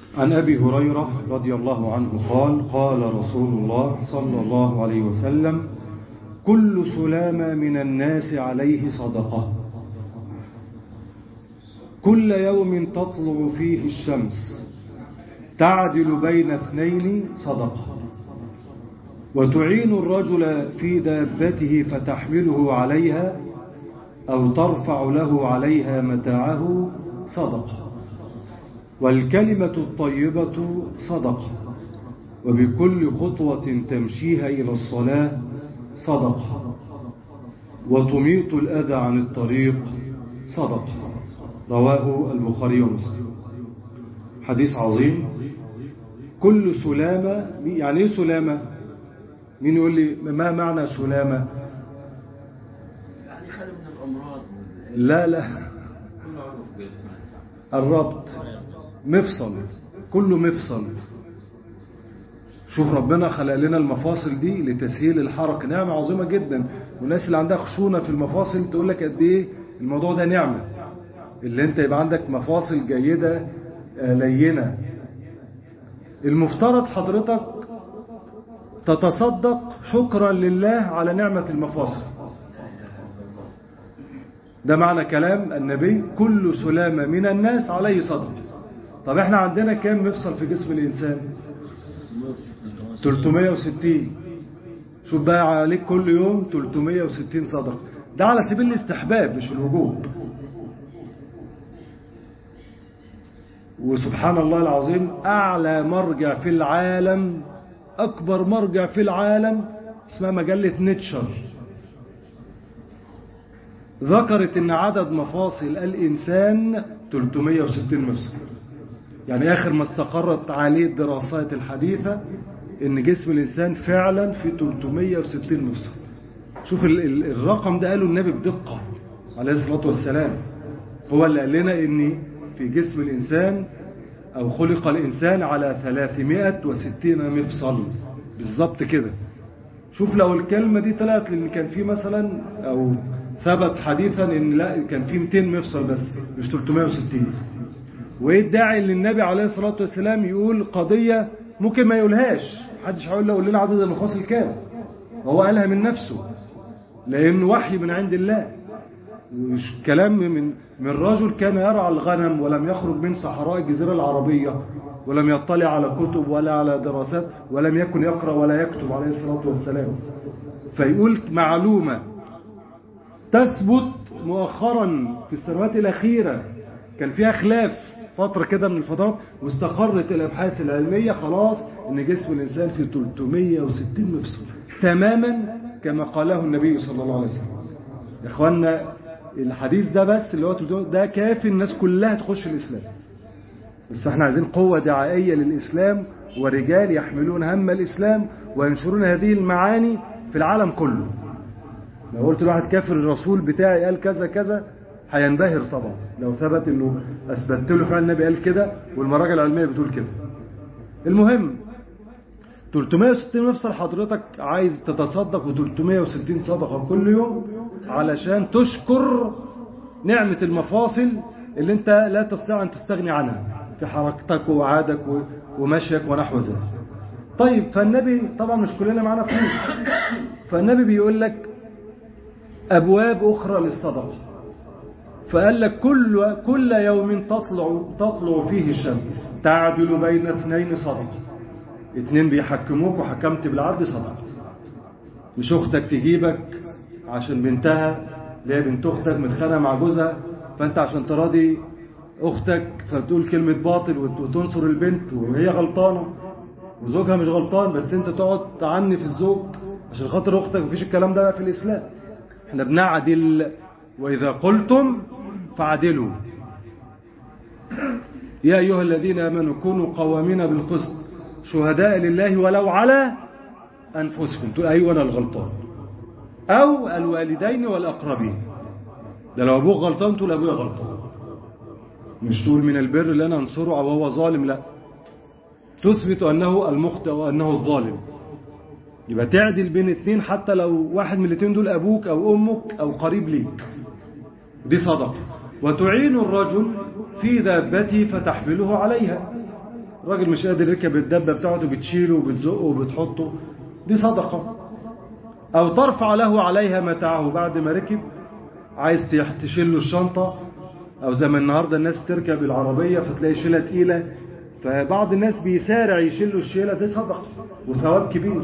عن أبي هريرة رضي الله عنه قال قال رسول الله صلى الله عليه وسلم كل سلامة من الناس عليه صدقة كل يوم تطلع فيه الشمس تعدل بين اثنين صدقة وتعين الرجل في دابته فتحمله عليها أو ترفع له عليها متاعه صدقة والكلمة الطيبة صدقة وبكل خطوة تمشيها إلى الصلاة صدقة وتميط الأذى عن الطريق صدقة رواه البخاري ومسلم حديث عظيم كل سلامة يعني ايه سلامة مين يقول لي ما معنى سلامة يعني خالي من الأمراض لا لا كل عضو في جسمنا الربط مفصل كله مفصل شوف ربنا خلق لنا المفاصل دي لتسهيل الحركة نعمة عظيمة جدا والناس اللي عندها خشونة في المفاصل تقول لك قد ايه الموضوع ده نعمة اللي انت يبقى عندك مفاصل جيدة آه، لينة المفترض حضرتك تتصدق شكرا لله على نعمة المفاصل ده معنى كلام النبي كل سلامة من الناس عليه صدق طب احنا عندنا كام مفصل في جسم الإنسان 360 شوف بقى عليك كل يوم 360 صدقة ده على سبيل الاستحباب مش الوجوب وسبحان الله العظيم أعلى مرجع في العالم أكبر مرجع في العالم اسمها مجلة نيتشر ذكرت ان عدد مفاصل الانسان 360 مفصل يعني اخر ما استقرت عليه الدراسات الحديثة ان جسم الانسان فعلا في 360 مفصل شوف ال- ال- الرقم ده قاله النبي بدقة عليه الصلاة والسلام هو اللي قال لنا ان في جسم الانسان او خلق الانسان على 360 مفصل بالظبط كده شوف لو الكلمة دي طلعت لان كان في مثلا او ثبت حديثا ان لا كان في 200 مفصل بس مش 360 وايه الداعي ان النبي عليه الصلاة والسلام يقول قضية ممكن ما يقولهاش محدش هيقول له قول لنا عدد المفاصل كام هو قالها من نفسه لانه وحي من عند الله مش كلام من من رجل كان يرعى الغنم ولم يخرج من صحراء الجزيرة العربية ولم يطلع على كتب ولا على دراسات ولم يكن يقرأ ولا يكتب عليه الصلاة والسلام فيقول معلومة تثبت مؤخرا في السنوات الأخيرة كان فيها خلاف فترة كده من الفترات واستقرت الأبحاث العلمية خلاص إن جسم الإنسان في 360 مفصل تماما كما قاله النبي صلى الله عليه وسلم يا إخوانا الحديث ده بس اللي هو 300 ده كافي الناس كلها تخش الإسلام بس احنا عايزين قوة دعائية للإسلام ورجال يحملون هم الإسلام وينشرون هذه المعاني في العالم كله لو قلت لواحد كافر الرسول بتاعي قال كذا كذا هينبهر طبعا لو ثبت انه اثبتت له فعلا النبي قال كده والمراجع العلميه بتقول كده المهم 360 مفصل حضرتك عايز تتصدق و360 صدقه كل يوم علشان تشكر نعمه المفاصل اللي انت لا تستطيع ان تستغني عنها في حركتك وقعادك و- ومشيك ونحو ذلك طيب فالنبي طبعا مش كلنا معانا فلوس فالنبي بيقول لك أبواب أخرى للصدقة فقال لك كل كل يوم تطلع تطلع فيه الشمس تعدل بين اثنين صدقة اتنين بيحكموك وحكمت بالعدل صدقة مش أختك تجيبك عشان بنتها اللي هي بنت أختك متخانقة مع جوزها فأنت عشان تراضي أختك فتقول كلمة باطل وت- وتنصر البنت وهي غلطانة وزوجها مش غلطان بس أنت تقعد تعني في الزوج عشان خاطر أختك مفيش الكلام ده بقى في الإسلام احنا بنعدل وإذا قلتم فعدلوا يا أيها الذين آمنوا كونوا قوامين بالقسط شهداء لله ولو على أنفسكم تقول أيوة أنا الغلطان أو الوالدين والأقربين ده لو أبوه غلطان تقول أبويا غلطان مش تقول من البر اللي أنا أنصره أو هو ظالم لا تثبت أنه المخطئ وأنه الظالم يبقى تعدل بين اتنين حتى لو واحد من الاتنين دول أبوك أو أمك أو قريب ليك دي صدقة وتعين الرجل في ذابته فتحمله عليها راجل مش قادر يركب الدبة بتاعته بتشيله وبتزقه وبتحطه دي صدقة أو ترفع له عليها متاعه بعد ما ركب عايز تشيل له الشنطة أو زي ما النهاردة الناس بتركب العربية فتلاقي شيلة تقيلة فبعض الناس بيسارع يشيل له الشيلة دي صدقة وثواب كبير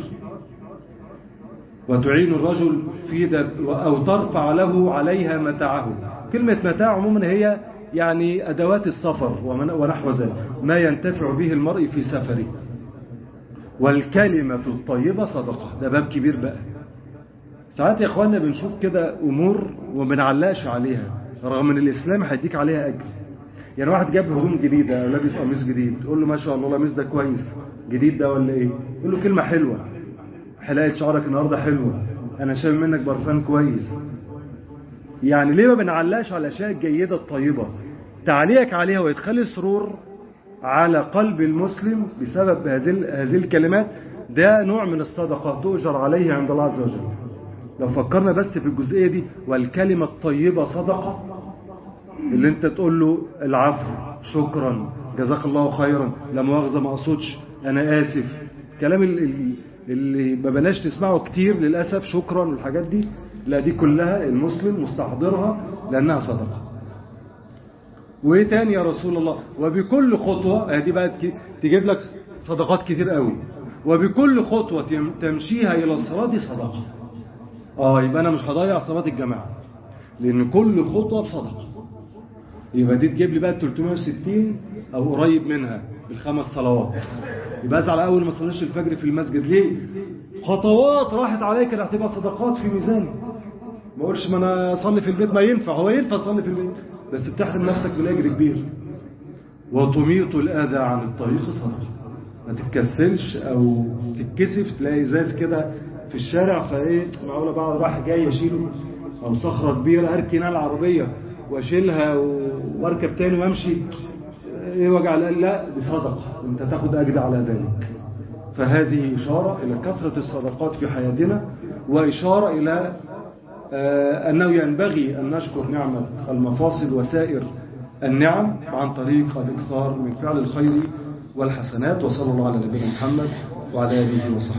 وتعين الرجل في دب أو ترفع له عليها متاعه كلمة متاع عموما هي يعني أدوات السفر ونحو ذلك ما ينتفع به المرء في سفره والكلمة الطيبة صدقة ده باب كبير بقى ساعات يا اخوانا بنشوف كده امور وبنعلقش عليها رغم ان الاسلام هيديك عليها اجر يعني واحد جاب هدوم جديده او لابس قميص جديد تقول له ما شاء الله القميص ده كويس جديد ده ولا ايه يقول له كلمه حلوه حلاقه شعرك النهارده حلوه انا شايف منك برفان كويس يعني ليه ما بنعلقش على الاشياء الجيده الطيبه تعليقك عليها ويدخل سرور على قلب المسلم بسبب هذه هذه الكلمات ده نوع من الصدقه تؤجر عليه عند الله عز وجل لو فكرنا بس في الجزئية دي والكلمة الطيبة صدقة اللي انت تقول له العفو شكرا جزاك الله خيرا لا مؤاخذة ما اقصدش انا اسف كلام اللي ما بلاش نسمعه كتير للأسف شكرا والحاجات دي لا دي كلها المسلم مستحضرها لأنها صدقة وايه تاني يا رسول الله وبكل خطوة دي بقى تجيب لك صدقات كتير قوي وبكل خطوة تمشيها إلى الصلاة دي صدقة اه يبقى انا مش هضيع صلاه الجماعه لان كل خطوه بصدقه يبقى دي تجيب لي بقى 360 او قريب منها بالخمس صلوات يبقى ازعل اول ما صليش الفجر في المسجد ليه خطوات راحت عليك اللي هتبقى صدقات في ميزاني ما اقولش ما انا اصلي في البيت ما ينفع هو ينفع اصلي في البيت بس بتحرم نفسك من اجر كبير وتميط الاذى عن الطريق صدقه ما تتكسلش او تتكسف تلاقي ازاز كده في الشارع فايه معقوله بقى راح جاي اشيله او صخره كبيره اركن انا العربيه واشيلها واركب تاني وامشي ايه وجع لا دي صدقه انت تاخد اجر على ذلك فهذه اشاره الى كثره الصدقات في حياتنا واشاره الى آه انه ينبغي ان نشكر نعمه المفاصل وسائر النعم عن طريق الاكثار من فعل الخير والحسنات وصلى الله على نبينا محمد وعلى اله وصحبه